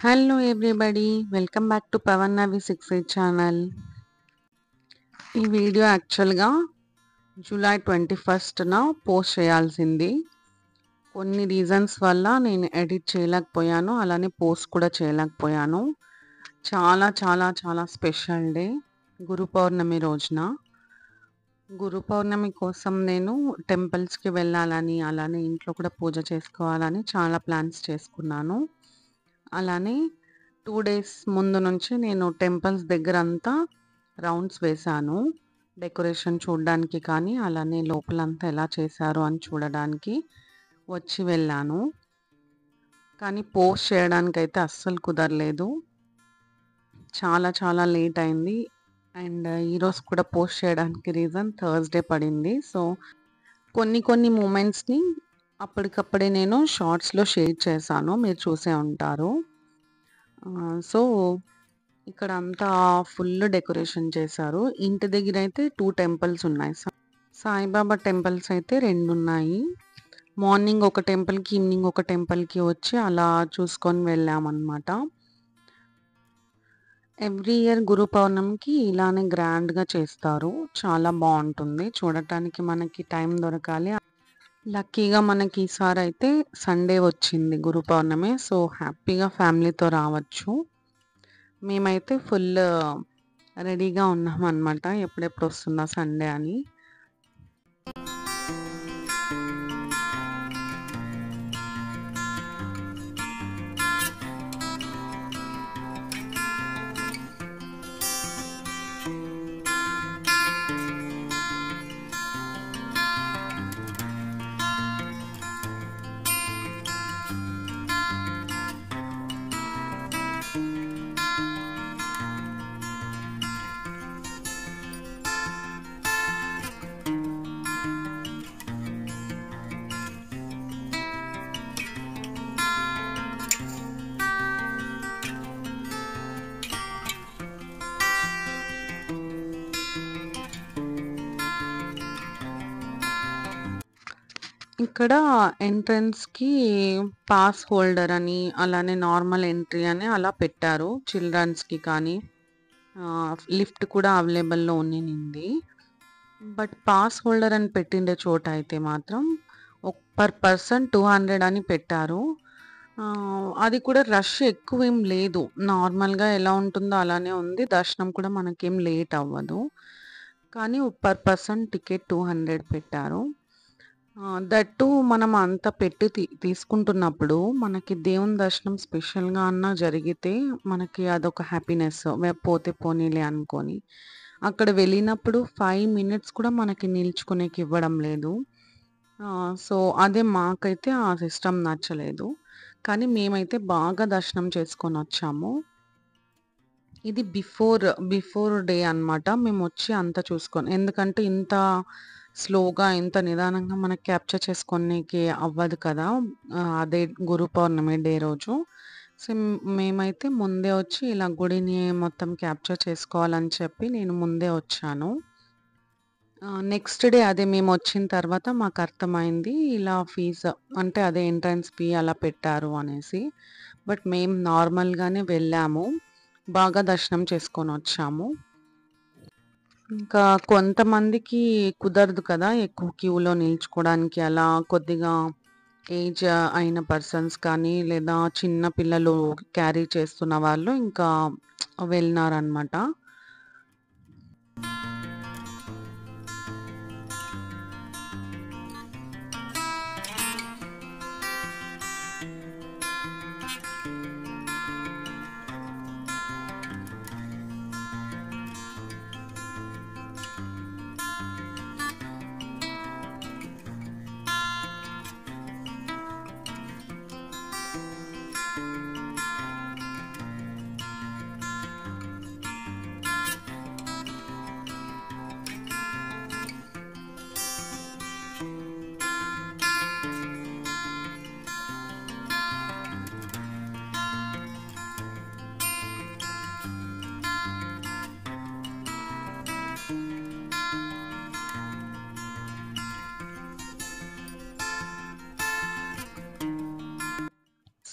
Hello everybody welcome back to Pavan నవి six eight channel ఈ video యాక్చువల్గా జూలై ట్వంటీ ఫస్ట్న పోస్ట్ చేయాల్సింది కొన్ని రీజన్స్ వల్ల నేను ఎడిట్ చేయలేకపోయాను అలానే పోస్ట్ కూడా చేయలేకపోయాను చాలా చాలా చాలా స్పెషల్ డే గురు పౌర్ణమి రోజున గురు పౌర్ణమి కోసం నేను టెంపుల్స్కి వెళ్ళాలని అలానే ఇంట్లో కూడా పూజ చేసుకోవాలని చాలా ప్లాన్స్ చేసుకున్నాను అలానే టూ డేస్ ముందు నుంచి నేను టెంపుల్స్ దగ్గర అంతా రౌండ్స్ వేశాను డెకరేషన్ చూడడానికి కానీ అలానే లోపలంతా ఎలా చేశారు అని చూడడానికి వచ్చి వెళ్ళాను కానీ పోస్ట్ చేయడానికి అయితే అస్సలు కుదరలేదు చాలా చాలా లేట్ అయింది అండ్ ఈరోజు కూడా పోస్ట్ చేయడానికి రీజన్ థర్స్డే పడింది సో కొన్ని కొన్ని మూమెంట్స్ని అప్పటికప్పుడే నేను షార్ట్స్లో షేర్ చేశాను మీరు చూసే ఉంటారు సో ఇక్కడ అంతా ఫుల్ డెకరేషన్ చేశారు ఇంటి దగ్గర అయితే టూ టెంపుల్స్ ఉన్నాయి సాయిబాబా టెంపుల్స్ అయితే రెండు ఉన్నాయి మార్నింగ్ ఒక టెంపుల్కి ఈవినింగ్ ఒక టెంపుల్కి వచ్చి అలా చూసుకొని వెళ్ళామన్నమాట ఎవ్రీ ఇయర్ గురు పౌర్ణమికి ఇలానే గ్రాండ్గా చేస్తారు చాలా బాగుంటుంది చూడటానికి మనకి టైం దొరకాలి లక్కీగా మనకి ఈసారి అయితే సండే వచ్చింది గురు పౌర్ణమి సో హ్యాపీగా ఫ్యామిలీతో రావచ్చు మేమైతే ఫుల్ రెడీగా ఉన్నాం అనమాట ఎప్పుడెప్పుడు వస్తుందా సండే అని ఇక్కడ ఎంట్రన్స్కి పాస్ హోల్డర్ అని అలానే నార్మల్ ఎంట్రీ అని అలా పెట్టారు చిల్డ్రన్స్కి కానీ లిఫ్ట్ కూడా అవైలబుల్లో ఉన్నింది బట్ పాస్ హోల్డర్ అని పెట్టిండే చోట అయితే మాత్రం పర్ పర్సన్ టూ హండ్రెడ్ అని పెట్టారు అది కూడా రష్ ఎక్కువ ఏం లేదు నార్మల్గా ఎలా ఉంటుందో అలానే ఉంది దర్శనం కూడా మనకేం లేట్ అవ్వదు కానీ per person ticket two hundred పెట్టారు దట్టు మనం అంత పెట్టి తీ తీసుకుంటున్నప్పుడు మనకి దేవుని దర్శనం స్పెషల్గా అన్నా జరిగితే మనకి అదొక హ్యాపీనెస్ పోతే పోనీలే అనుకొని అక్కడ వెళ్ళినప్పుడు ఫైవ్ మినిట్స్ కూడా మనకి నిల్చుకునేకి ఇవ్వడం లేదు సో అదే మాకైతే ఆ సిస్టమ్ నచ్చలేదు కానీ మేమైతే బాగా దర్శనం చేసుకొని వచ్చాము ఇది బిఫోర్ బిఫోర్ డే అనమాట మేము వచ్చి అంత చూసుకొని ఎందుకంటే ఇంత స్లోగా ఇంత నిదానంగా మనకి క్యాప్చర్ చేసుకొనికి అవ్వదు కదా అదే గురు పౌర్ణమి డే రోజు సో మేమైతే ముందే వచ్చి ఇలా గుడిని మొత్తం క్యాప్చర్ చేసుకోవాలని చెప్పి నేను ముందే వచ్చాను నెక్స్ట్ డే అదే మేము వచ్చిన తర్వాత మాకు అర్థమైంది ఇలా ఫీజు అంటే అదే ఎంట్రన్స్ ఫీ అలా పెట్టారు అనేసి బట్ మేము నార్మల్గానే వెళ్ళాము బాగా దర్శనం చేసుకొని వచ్చాము ఇంకా కొంతమందికి కుదరదు కదా ఎక్కువ క్యూలో నిల్చుకోవడానికి అలా కొద్దిగా ఏజ్ అయిన పర్సన్స్ కానీ లేదా చిన్న పిల్లలు క్యారీ చేస్తున్న వాళ్ళు ఇంకా వెళ్ళినారనమాట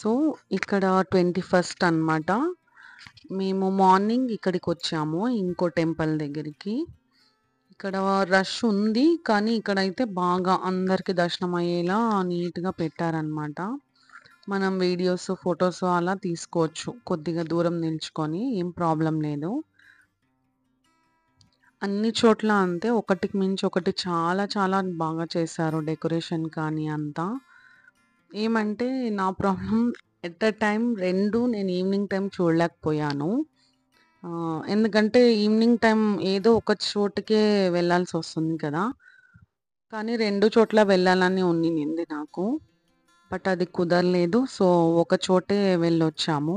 సో, ఇక్కడ 21 అనమాట. మేము మార్నింగ్ ఇక్కడికొచ్చాము. ఇంకో టెంపుల్ దగ్గరికి. ఇక్కడ రష్ ఉంది. కానీ ఇక్కడైతే బాగా అందరికి దర్శనం అయ్యేలా నీట్‌గా పెట్టారనమాట. మనం వీడియోస్, ఫోటోస్ అలా తీసుకోవచ్చు. కొద్దిగా దూరం నిల్చుకొని ఏం ప్రాబ్లమ్ లేదు. అన్ని చోట్ల అంతే. ఒకటికి మించి ఒకటి చాలా చాలా బాగా చేశారు. డెకరేషన్ కానీ అంతా. ఏమంటే నా ప్రాబ్లమ్ ఎట్ ఎ టైమ్ 2 నేను ఈవినింగ్ టైమ్ చూడలేకపోయాను. ఆహ్, ఎందుకంటే ఈవినింగ్ టైమ్ ఏదో ఒక చోటుకే వెళ్ళాల్సొస్తుంది కదా! కానీ 2 చోట్ల వెళ్ళాలని ఉండింది నాకు. బట్ అది కుదరలేదు. సో, ఒక చోటే వెళ్ళొచ్చాము.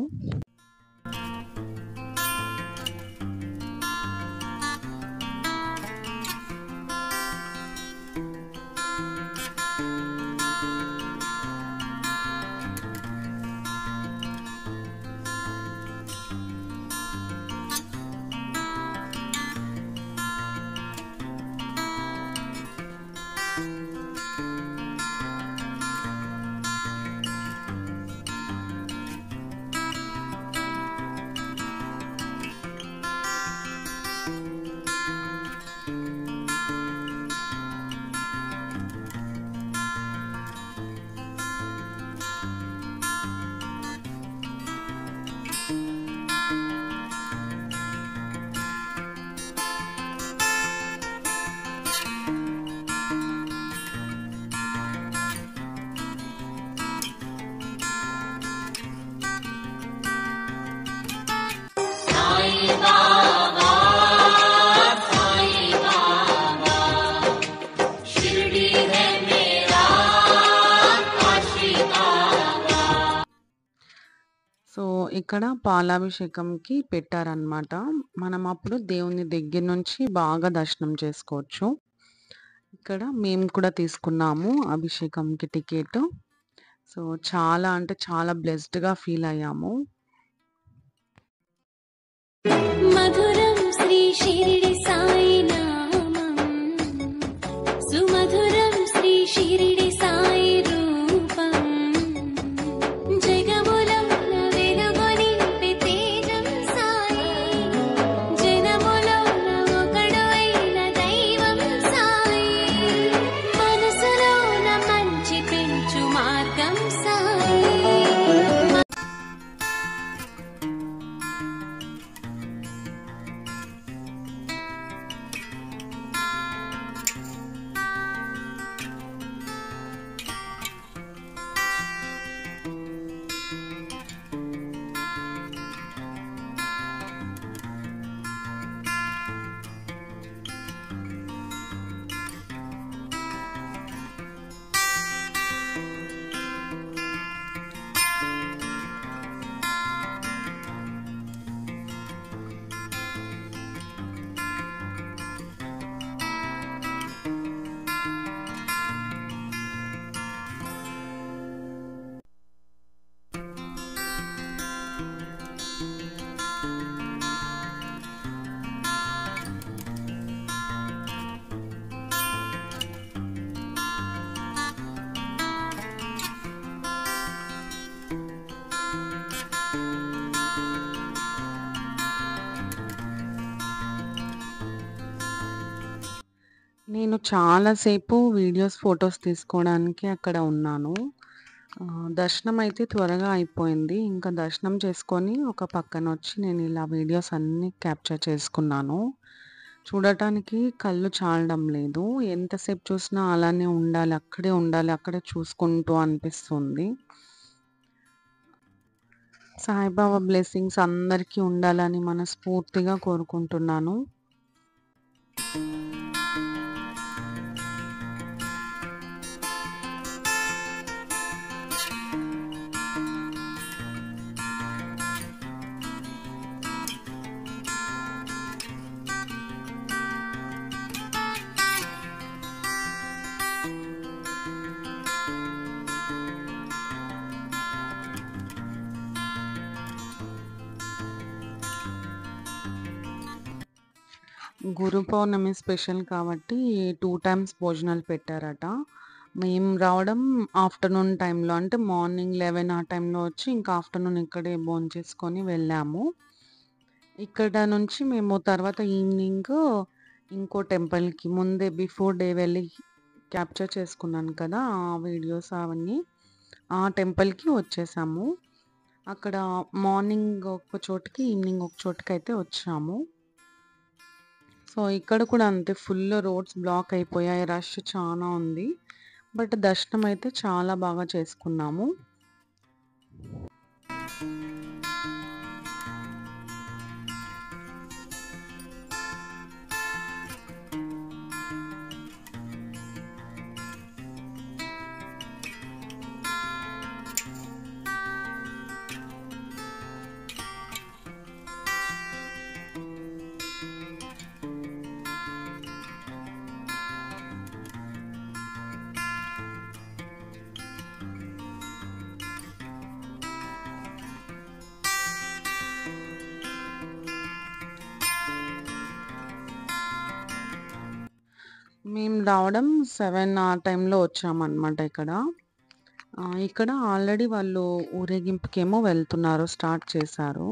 సో, ఇక్కడ పాలాభిషేకంకి పెట్టారనమాట. మనం అప్పుడు దేవుని దగ్గర నుంచి బాగా దర్శనం చేసుకోవచ్చు. ఇక్కడ మేము కూడా తీసుకున్నాము అభిషేకంకి టికెట్. సో, చాలా అంటే చాలా బ్లెస్డ్‌గా ఫీల్ అయ్యాము. మధురం శ్రీ షిరిడి సాయి నామం సుమధురం శ్రీ షిరిడి సాయి రూపం జగములం వెలుగు నింపి తేజం సాయి జనములో ఒకడు అయిన దైవం సాయి మనసులోన మంచి పెంచు మార్గం సాయి నేను చాలా సేపు వీడియోస్, ఫోటోస్ తీసుకోవడానికి అక్కడ ఉన్నాను. ఆహ్, దర్శనం అయితే త్వరగా అయిపోయింది. ఇంకా దర్శనం చేసుకొని ఒక పక్కనొచ్చి నేను ఇలా వీడియోస్ అన్నీ క్యాప్చర్ చేసుకున్నాను. చూడటానికి కళ్ళు చాలడం లేదు. ఎంతసేపు చూసినా అలానే ఉండాలి, అక్కడే ఉండాలి, అక్కడే చూసుకుంటూ అనిపిస్తుంది. సాయిబాబా బ్లెస్సింగ్స్ అందరికీ ఉండాలని మనస్ఫూర్తిగా కోరుకుంటున్నాను. గురు పౌర్ణమి స్పెషల్ కాబట్టి 2 టైమ్స్ భోజనాలు పెట్టారట. మేము రావడం ఆఫ్టర్‌నూన్ టైంలో అంటే మార్నింగ్ 11 ఆ టైంలో వచ్చి ఇంకా ఆఫ్టర్‌నూన్ ఇక్కడే భోంచేసుకొని వెళ్ళాము. ఇక్కడ నుంచి మేము తర్వాత ఈవినింగ్ ఇంకో టెంపుల్‌కి ముందే బిఫోర్ డే వెళ్ళి క్యాప్చర్ చేసుకున్నాను కదా! ఆ వీడియోస్ అవన్నీ. ఆ టెంపుల్‌కి వచ్చేసాము. అక్కడ మార్నింగ్ ఒక చోటుకి, ఈవినింగ్ ఒక చోటుకైతే వచ్చాము. సో, ఇక్కడ కూడా అంతే ఫుల్ రోడ్స్ బ్లాక్ అయిపోయాయి. రష్ చానా ఉంది. బట్ దర్శనం అయితే చాలా బాగా చేసుకున్నాము. మేము రావడం 7 ఆ టైంలో వచ్చామన్నమాట ఇక్కడ. ఆహ్, ఇక్కడ ఆల్రెడీ వాళ్ళు ఊరేగింపుకేమో వెళ్తున్నారు. స్టార్ట్ చేశారు.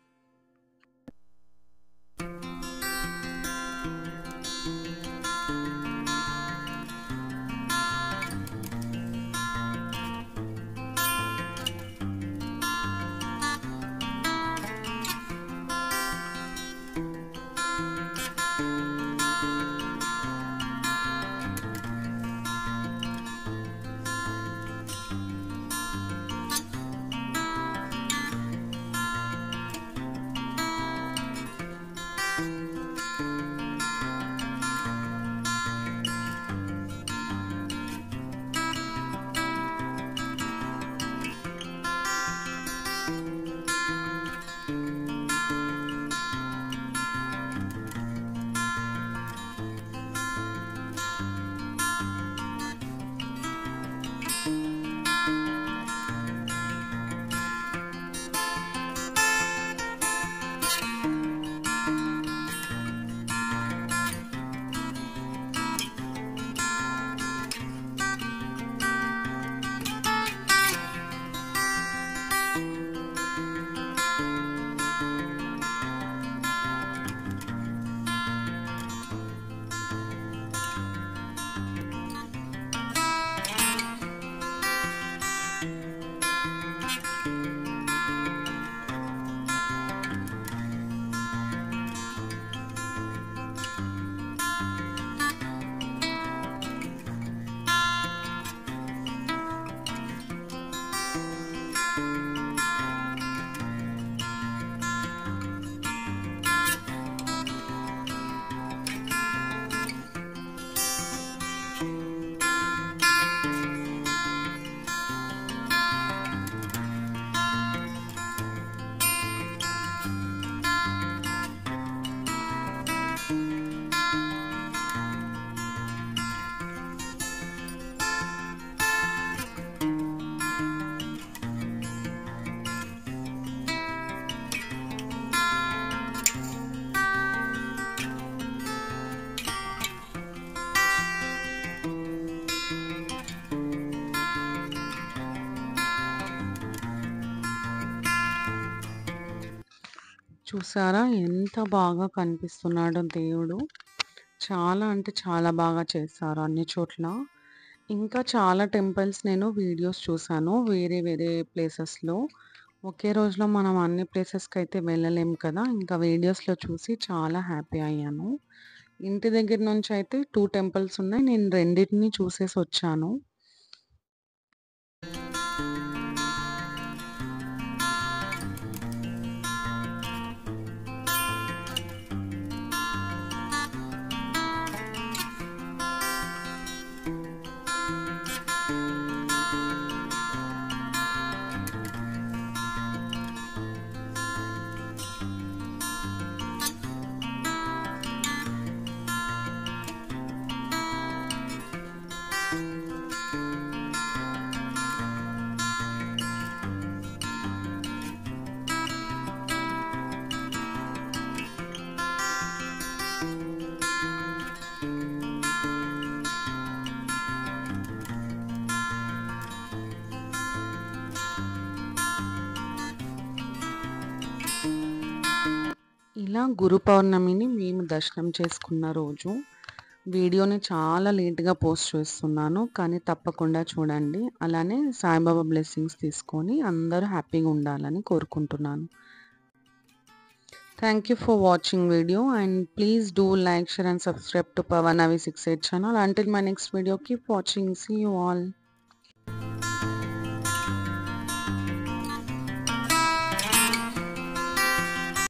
చూసారా ఎంత బాగా కనిపిస్తున్నాడో దేవుడు. చాలా అంటే చాలా బాగా చేశారు అన్ని చోట్ల. ఇంకా చాలా టెంపుల్స్ నేను వీడియోస్ చూసాను. వేరే వేరే ప్లేసెస్‌లో. ఒకే రోజులో మనం అన్ని ప్లేసెస్‌కైతే వెళ్ళలేం కదా! ఇంకా వీడియోస్‌లో చూసి చాలా హ్యాపీ అయ్యాను. ఇంటి దగ్గర నుంచయితే 2 టెంపుల్స్ ఉన్నాయి. నేను రెండిటిని చూసేసొచ్చాను. ఇలా గురు పౌర్ణమిని మేము దర్శనం చేసుకున్న రోజు వీడియోని చాలా లేట్గా పోస్ట్ చేస్తున్నాను కానీ తప్పకుండా చూడండి అలానే సాయిబాబా బ్లెస్సింగ్స్ తీసుకొని అందరూ హ్యాపీగా ఉండాలని కోరుకుంటున్నాను thank you for watching video and please do like share and subscribe to Pavan అవి six eight channel until my next video keep watching see you all